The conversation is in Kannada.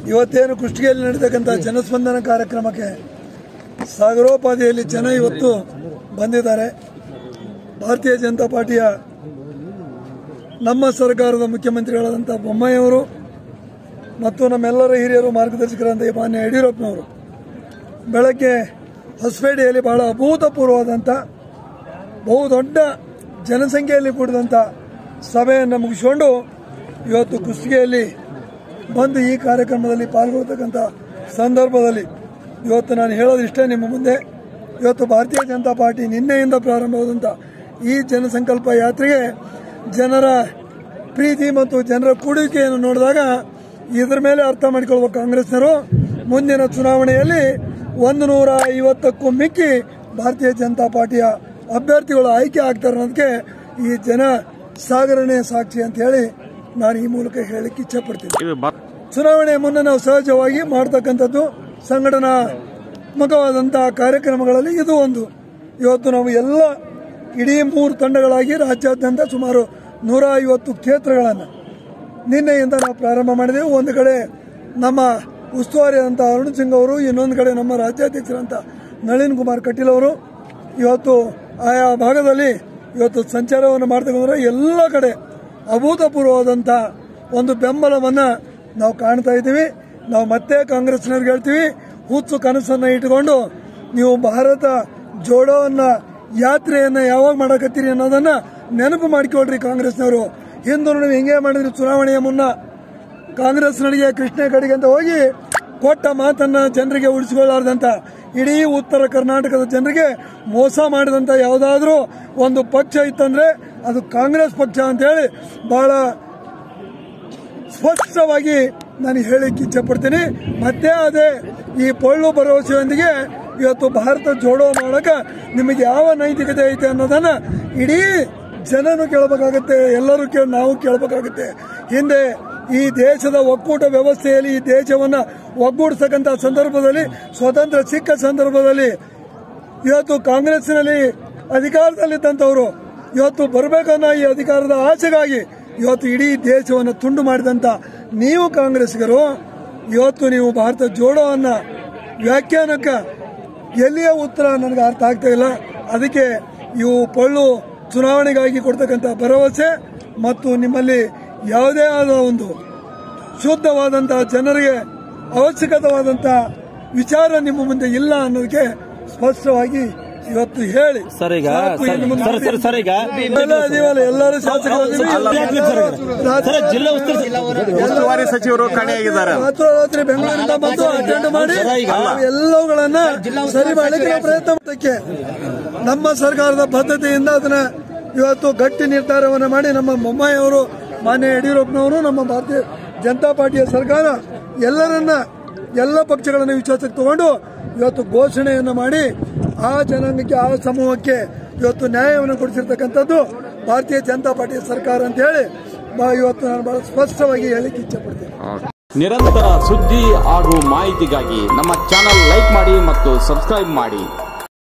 ಇವತ್ತೇನು ಕುಷ್ಟಗಿಯಲ್ಲಿ ನಡೀತಕ್ಕಂಥ ಜನಸ್ಪಂದನ ಕಾರ್ಯಕ್ರಮಕ್ಕೆ ಸಾಗರೋಪಾದಿಯಲ್ಲಿ ಜನ ಇವತ್ತು ಬಂದಿದ್ದಾರೆ ಭಾರತೀಯ ಜನತಾ ಪಾರ್ಟಿಯ ನಮ್ಮ ಸರ್ಕಾರದ ಮುಖ್ಯಮಂತ್ರಿಗಳಾದಂಥ ಬೊಮ್ಮಾಯಿಯವರು ಮತ್ತು ನಮ್ಮೆಲ್ಲರ ಹಿರಿಯರು ಮಾರ್ಗದರ್ಶಕರಾದಂಥ ಮಾನ್ಯ ಯಡಿಯೂರಪ್ಪನವರು ಬೆಳಗ್ಗೆ ಹೊಸಪೇಟೆಯಲ್ಲಿ ಬಹಳ ಅಭೂತಪೂರ್ವವಾದಂಥ ಬಹುದೊಡ್ಡ ಜನಸಂಖ್ಯೆಯಲ್ಲಿ ಕೂಡಿದಂಥ ಸಭೆಯನ್ನು ಮುಗಿಸಿಕೊಂಡು ಇವತ್ತು ಕುಷ್ಟಗಿಯಲ್ಲಿ ಬಂದು ಈ ಕಾರ್ಯಕ್ರಮದಲ್ಲಿ ಪಾಲ್ಗೊಳ್ತಕ್ಕಂಥ ಸಂದರ್ಭದಲ್ಲಿ ಇವತ್ತು ನಾನು ಹೇಳೋದು ಇಷ್ಟೇ ನಿಮ್ಮ ಮುಂದೆ ಇವತ್ತು ಭಾರತೀಯ ಜನತಾ ಪಾರ್ಟಿ ನಿನ್ನೆಯಿಂದ ಪ್ರಾರಂಭವಾದಂಥ ಈ ಜನಸಂಕಲ್ಪ ಯಾತ್ರೆಗೆ ಜನರ ಪ್ರೀತಿ ಮತ್ತು ಜನರ ಕೂಡುವಿಕೆಯನ್ನು ನೋಡಿದಾಗ ಇದರ ಮೇಲೆ ಅರ್ಥ ಮಾಡಿಕೊಳ್ಳುವ ಕಾಂಗ್ರೆಸ್ನರು ಮುಂದಿನ ಚುನಾವಣೆಯಲ್ಲಿ ಒಂದು ನೂರ ಐವತ್ತಕ್ಕೂ ಮಿಕ್ಕಿ ಭಾರತೀಯ ಜನತಾ ಪಾರ್ಟಿಯ ಅಭ್ಯರ್ಥಿಗಳು ಆಯ್ಕೆ ಆಗ್ತಾರೆ ಅನ್ನೋದಕ್ಕೆ ಈ ಜನ ಸಾಗರಣೆ ಸಾಕ್ಷಿ ಅಂತ ಹೇಳಿ ನಾನು ಈ ಮೂಲಕ ಹೇಳಕ್ಕೆ ಇಚ್ಛಪಡ್ತೀನಿ ಇದು ಬ- ಚುನಾವಣೆ ಮುನ್ನ ನಾವು ಸಹಜವಾಗಿ ಮಾಡ್ತಕ್ಕಂಥದ್ದು ಸಂಘಟನಾ ಮುಖವಾದಂತಹ ಕಾರ್ಯಕ್ರಮಗಳಲ್ಲಿ ಇದು ಒಂದು ಇವತ್ತು ನಾವು ಎಲ್ಲ ಇಡೀ ಮೂರು ತಂಡಗಳಾಗಿ ರಾಜ್ಯಾದ್ಯಂತ ಸುಮಾರು ನೂರ ಐವತ್ತು ಕ್ಷೇತ್ರಗಳನ್ನು ನಿನ್ನೆಯಿಂದ ನಾವು ಪ್ರಾರಂಭ ಮಾಡಿದೆವು ಒಂದು ಕಡೆ ನಮ್ಮ ಉಸ್ತುವಾರಿ ಅಂತ ಅರುಣ್ ಸಿಂಗ್ ಅವರು ಇನ್ನೊಂದು ಕಡೆ ನಮ್ಮ ರಾಜ್ಯಾಧ್ಯಕ್ಷರಂತ ನಳಿನ್ ಕುಮಾರ್ ಕಟೀಲ್ ಅವರು ಇವತ್ತು ಆಯಾ ಭಾಗದಲ್ಲಿ ಇವತ್ತು ಸಂಚಾರವನ್ನು ಮಾಡ್ತಕ್ಕಂದ್ರೆ ಎಲ್ಲ ಕಡೆ ಅಭೂತಪೂರ್ವವಾದಂಥ ಒಂದು ಬೆಂಬಲವನ್ನು ನಾವು ಕಾಣ್ತಾ ಇದ್ದೀವಿ ನಾವು ಮತ್ತೆ ಕಾಂಗ್ರೆಸ್ನವ್ರಿಗೆ ಹೇಳ್ತೀವಿ ಹುಚ್ಚು ಕನಸನ್ನು ಇಟ್ಕೊಂಡು ನೀವು ಭಾರತ ಜೋಡೋವನ್ನ ಯಾತ್ರೆಯನ್ನ ಯಾವಾಗ ಮಾಡಕತ್ತೀರಿ ಅನ್ನೋದನ್ನ ನೆನಪು ಮಾಡಿಕೊಳ್ರಿ ಕಾಂಗ್ರೆಸ್ನವರು ಹಿಂದೂ ನೀವು ಹಿಂಗೆ ಮಾಡಿದ್ರಿ ಚುನಾವಣೆಯ ಮುನ್ನ ಕಾಂಗ್ರೆಸ್ ನಡಿಗೆ ಕೃಷ್ಣ ಕಡೆಗೆ ಅಂತ ಹೋಗಿ ಕೊಟ್ಟ ಮಾತನ್ನ ಜನರಿಗೆ ಉಳಿಸಿಕೊಳ್ಳಾರ್ದಂತ ಇಡೀ ಉತ್ತರ ಕರ್ನಾಟಕದ ಜನರಿಗೆ ಮೋಸ ಮಾಡಿದಂತ ಯಾವುದಾದ್ರೂ ಒಂದು ಪಕ್ಷ ಇತ್ತಂದ್ರೆ ಅದು ಕಾಂಗ್ರೆಸ್ ಪಕ್ಷ ಅಂತ ಹೇಳಿ ಬಹಳ ಸ್ಪಷ್ಟವಾಗಿ ನಾನು ಹೇಳಿಕ್ಕೆ ಇಚ್ಛೆ ಪಡ್ತೀನಿ ಮತ್ತೆ ಅದೇ ಈ ಪೊಳ್ಳು ಭರವಸೆಯೊಂದಿಗೆ ಇವತ್ತು ಭಾರತ ಜೋಡೋ ಮಾಡಕ ನಿಮಗೆ ಯಾವ ನೈತಿಕತೆ ಐತೆ ಅನ್ನೋದನ್ನ ಇಡೀ ಜನನು ಕೇಳಬೇಕಾಗತ್ತೆ ಎಲ್ಲರೂ ಕೇಳಿ ನಾವು ಕೇಳಬೇಕಾಗುತ್ತೆ ಹಿಂದೆ ಈ ದೇಶದ ಒಕ್ಕೂಟ ವ್ಯವಸ್ಥೆಯಲ್ಲಿ ಈ ದೇಶವನ್ನ ಒಗ್ಗೂಡಿಸತಕ್ಕಂಥ ಸಂದರ್ಭದಲ್ಲಿ ಸ್ವತಂತ್ರ ಸಿಕ್ಕ ಸಂದರ್ಭದಲ್ಲಿ ಇವತ್ತು ಕಾಂಗ್ರೆಸ್ನಲ್ಲಿ ಅಧಿಕಾರದಲ್ಲಿದ್ದಂಥವರು ಇವತ್ತು ಬರಬೇಕನ್ನೋ ಈ ಅಧಿಕಾರದ ಆಸೆಗಾಗಿ ಇವತ್ತು ಇಡೀ ದೇಶವನ್ನು ತುಂಡು ಮಾಡಿದಂತ ನೀವು ಕಾಂಗ್ರೆಸ್ಗರು ಇವತ್ತು ನೀವು ಭಾರತ ಜೋಡೋ ಅನ್ನ ವ್ಯಾಖ್ಯಾನಕ್ಕೆ ಎಲ್ಲಿಯ ಉತ್ತರ ನನಗೆ ಅರ್ಥ ಆಗ್ತಾ ಇಲ್ಲ ಅದಕ್ಕೆ ಇವು ಪೊಳ್ಳು ಚುನಾವಣೆಗಾಗಿ ಕೊಡ್ತಕ್ಕಂಥ ಭರವಸೆ ಮತ್ತು ನಿಮ್ಮಲ್ಲಿ ಯಾವುದೇ ಆದ ಒಂದು ಶುದ್ಧವಾದಂತಹ ಜನರಿಗೆ ಅವಶ್ಯಕತವಾದಂತಹ ವಿಚಾರ ನಿಮ್ಮ ಮುಂದೆ ಇಲ್ಲ ಅನ್ನೋದಕ್ಕೆ ಸ್ಪಷ್ಟವಾಗಿ ಇವತ್ತು ಹೇಳಿ ಸರ್ ಈಗ ಸಾಕು ಸರ್ ಇನ್ನು ಮುಂದೆ ಸರ್ ಸರ್ ಸರ್ ಈಗ ಎಲ್ಲ ಅದೀವಲ್ಲ, ಎಲ್ಲರೂ ಶಾಸಕರು ಅದೀವಿ. ಸರ್ ಜಿಲ್ಲಾ ಉಸ್ತುವಾರಿ ಉಸ್ತುವಾರಿ ಸಚಿವರು ಕಾಣೆಯಾಗಿದ್ದಾರೆ ರಾತ್ರೋರಾತ್ರಿ ಬೆಂಗಳೂರಿಂದ ಬಂದು ಅಟೆಂಡ್ ಮಾಡಿ ನಾವು ಎಲ್ಲವುಗಳನ್ನ ಸರಿ ಮಾಡಲಿಕ್ಕೆ ನಾವು ಪ್ರಯತ್ನ ಮಾಡಕ್ಕೆ ನಮ್ಮ ಸರ್ಕಾರದ ಬದ್ಧತೆಯಿಂದ ಅದನ್ನ ಇವತ್ತು ಗಟ್ಟಿ ನಿರ್ಧಾರವನ್ನು ಮಾಡಿ ನಮ್ಮ ಬೊಮ್ಮಾಯಿ ಅವರು ಮಾನ್ಯ ಯಡಿಯೂರಪ್ಪನವರು ನಮ್ಮ ಭಾರತೀಯ ಜನತಾ ಪಾರ್ಟಿಯ ಸರ್ಕಾರ ಎಲ್ಲರನ್ನ ಎಲ್ಲ ಪಕ್ಷಗಳನ್ನು ವಿಶ್ವಾಸಕ್ಕೆ ತಗೊಂಡು ಇವತ್ತು ಘೋಷಣೆಯನ್ನು ಮಾಡಿ ಆ ಜನಾಂಗಕ್ಕೆ ಆ ಸಮೂಹಕ್ಕೆ ಇವತ್ತು ನ್ಯಾಯವನ್ನು ಕೊಡಿಸಿರ್ತಕ್ಕಂಥದ್ದು ಭಾರತೀಯ ಜನತಾ ಪಾರ್ಟಿಯ ಸರ್ಕಾರ ಅಂತ ಹೇಳಿ ಬಾ- ಇವತ್ತು ನಾನು ಬಹಳ ಸ್ಪಷ್ಟವಾಗಿ ಹೇಳಿಕ್ಕೆ ಇಚ್ಛೆ ಪಡ್ತೇನೆ ನಿರಂತರ ಸುದ್ದಿ ಹಾಗೂ ಮಾಹಿತಿಗಾಗಿ ನಮ್ಮ ಚಾನಲ್ ಲೈಕ್ ಮಾಡಿ ಮತ್ತು ಸಬ್ಸ್ಕ್ರೈಬ್ ಮಾಡಿ